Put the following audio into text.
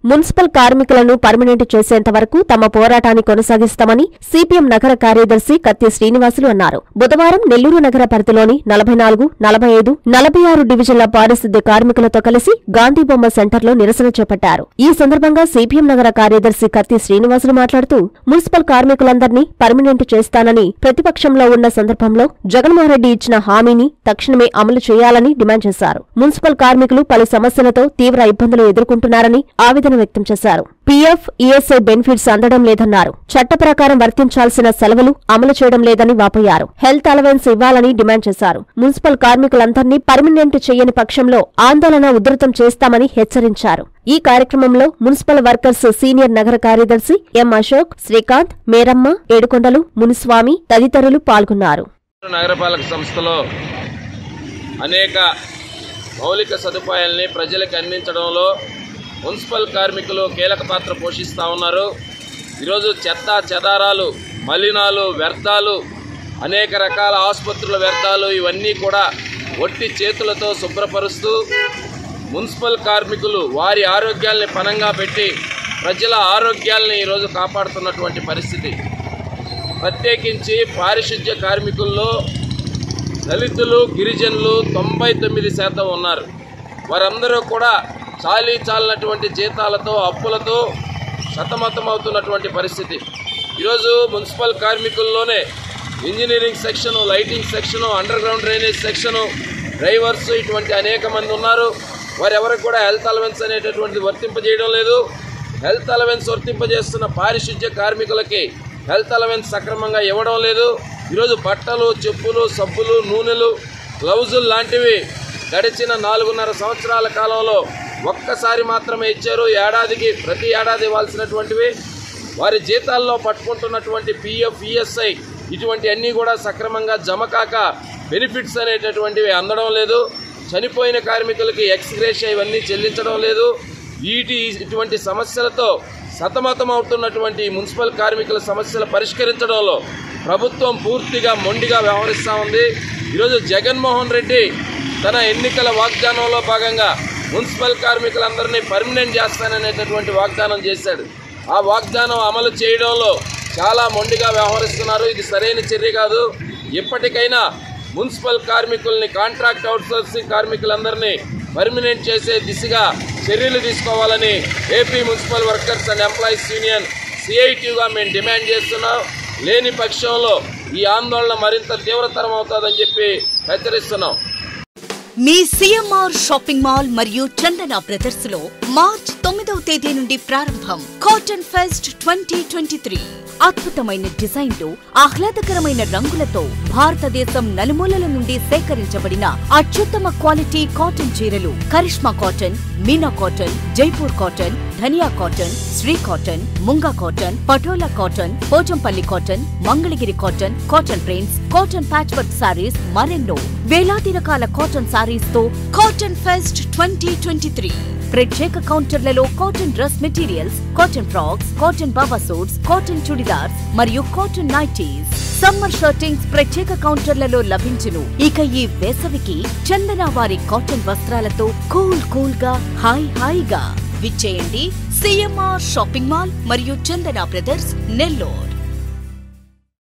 municipal కార్మికులను permanent చేసేంత వరకు తమ పోరాటాన్ని కొనసాగిస్తామని సిపిఎం నగర కార్యదర్శి కత్తి శ్రీనివాసులు అన్నారు బుధవారం నెల్లూరు నగర పరిధిలోని నలభై నాలుగు నలభై ఐదు నలభై ఆరు డివిజన్ల పారిశుద్ధ్య కార్మికులతో కలిసి గాంధీబొమ్మ సెంటర్లో నిరసన చేపట్టారు ఈ సందర్భంగా సిపిఎం నగర కార్యదర్శి కత్తి శ్రీనివాసులు మాట్లాడుతూ మున్సిపల్ కార్మికులందరినీ పర్మనెంట్ చేస్తానని ప్రతిపక్షంలో ఉన్న సందర్భంలో జగన్మోహన్ ఇచ్చిన హామీని తక్షణమే అమలు చేయాలని డిమాండ్ చేశారు మున్సిపల్ కార్మికులు పలు సమస్యలతో తీవ్ర ఇబ్బందులు ఎదుర్కొంటున్నారని ఆవేదన వ్యక్తం చేశారు పీఎఫ్ ఈఎస్ఐ బెనిఫిట్స్ అందడం లేదన్నారు చట్ట ప్రకారం వర్తించాల్సిన సెలవులు అమలు చేయడం లేదని వాపోయారు హెల్త్ అలవెన్స్ ఇవ్వాలని డిమాండ్ చేశారు మున్సిపల్ కార్మికులందరినీ పర్మనెంట్ చేయని పక్షంలో ఆందోళన ఉధృతం చేస్తామని హెచ్చరించారు ఈ కార్యక్రమంలో మున్సిపల్ వర్కర్స్ సీనియర్ నగర కార్యదర్శి ఎం అశోక్ శ్రీకాంత్ మేరమ్మ ఏడుకొండలు మునిస్వామి తదితరులు పాల్గొన్నారు నగరపాలక సంస్థలో అనేక మౌలిక సదుపాయాల్ని ప్రజలకు అందించడంలో మున్సిపల్ కార్మికులు కీలక పాత్ర పోషిస్తూ ఉన్నారు ఈరోజు చెత్త చెదారాలు మలినాలు వ్యర్థాలు అనేక రకాల ఆసుపత్రుల వ్యర్థాలు ఇవన్నీ కూడా ఒట్టి చేతులతో శుభ్రపరుస్తూ మున్సిపల్ కార్మికులు వారి ఆరోగ్యాల్ని పనంగా పెట్టి ప్రజల ఆరోగ్యాల్ని ఈరోజు కాపాడుతున్నటువంటి పరిస్థితి ప్రత్యేకించి పారిశుద్ధ్య కార్మికుల్లో దళితులు గిరిజనులు తొంభై తొమ్మిది శాతం ఉన్నారు వారందరూ కూడా చాలీ చాలినటువంటి జీతాలతో అప్పులతో సతమతమవుతున్నటువంటి పరిస్థితి ఈరోజు మున్సిపల్ కార్మికుల్లోనే engineering section lighting section underground drainage section drivers ఇటువంటి అనేక మంది ఉన్నారు వారెవరికి కూడా హెల్త్ అలవెన్స్ అనేటటువంటిది వర్తింపజేయడం లేదు హెల్త్ అలవెన్స్ వర్తింపజేస్తున్న పారిశుద్ధ్య కార్మికులకి హెల్త్ అలవెన్స్ సక్రమంగా ఇవ్వడం లేదు ఈరోజు బట్టలు చెప్పులు సబ్బులు నూనెలు గ్లౌజులు లాంటివి గడిచిన నాలుగున్నర సంవత్సరాల కాలంలో ఒక్కసారి మాత్రమే ఇచ్చారు ఏడాదికి ప్రతి ఏడాది ఇవ్వాల్సినటువంటివి వారి జీతాల్లో పట్టుకుంటున్నటువంటి పిఎఫ్ ఈఎస్ఐ ఇటువంటి అన్నీ కూడా సక్రమంగా జమ కాక బెనిఫిట్స్ అనేటటువంటివి అందడం లేదు చనిపోయిన కార్మికులకి ఎక్స్గ్రేషియా ఇవన్నీ చెల్లించడం లేదు వీటి ఇటువంటి సమస్యలతో సతమతం అవుతున్నటువంటి మున్సిపల్ కార్మికుల సమస్యలు పరిష్కరించడంలో ప్రభుత్వం పూర్తిగా మొండిగా వ్యవహరిస్తూ ఉంది ఈరోజు జగన్మోహన్ రెడ్డి తన ఎన్నికల వాగ్దానంలో భాగంగా మున్సిపల్ కార్మికులందరినీ పర్మనెంట్ చేస్తాననేటటువంటి వాగ్దానం చేశాడు ఆ వాగ్దానం అమలు చేయడంలో చాలా మొండిగా వ్యవహరిస్తున్నారు ఇది సరైన చర్య కాదు ఇప్పటికైనా మున్సిపల్ కార్మికుల్ని కాంట్రాక్ట్ అవుట్సోర్సింగ్ కార్మికులందరినీ పర్మనెంట్ చేసే దిశగా చర్యలు తీసుకోవాలని AP municipal workers and employees union సిఐటిగా మేము డిమాండ్ చేస్తున్నాం లేని పక్షంలో ఈ ఆందోళన మరింత తీవ్రతరం అవుతుందని చెప్పి హెచ్చరిస్తున్నాం మీ సిఎంఆర్ షాపింగ్ మాల్ మరియు చందన బ్రదర్స్ లో మార్చ్ తొమ్మిదవ తేదీ నుండి ప్రారంభం cotton fest twenty twenty three అద్భుతమైన డిజైన్లు ఆహ్లాదకరమైన రంగులతో భారతదేశం నలుమూలల నుండి సేకరించబడిన అత్యుత్తమ క్వాలిటీ కాటన్ చీరలు Karishma cotton Meena cotton Jaipur cotton Dhaniya cotton Shri cotton Munga cotton Patola cotton Pochampalli cotton Mangalagiri cotton cotton prints cotton patch work saris మరెన్నో వేలాది రకాల కాటన్ సారీస్ తో cotton fest twenty twenty three ప్రత్యేక కౌంటర్లలో cotton dress materials cotton frocks cotton baba suits cotton churidars మరియు కాటన్ నైటీస్ సమ్మర్ షర్టింగ్స్ ప్రత్యేక కౌంటర్లలో లభించును ఇక ఈ వేసవికి చందన వారి కాటన్ వస్త్రాలతో కూల్ కూల్ గా హాయ్ హాయిగా విచ్చేయండి సిఎంఆర్ షాపింగ్ మాల్ మరియు చందన బ్రదర్స్ నెల్లూరు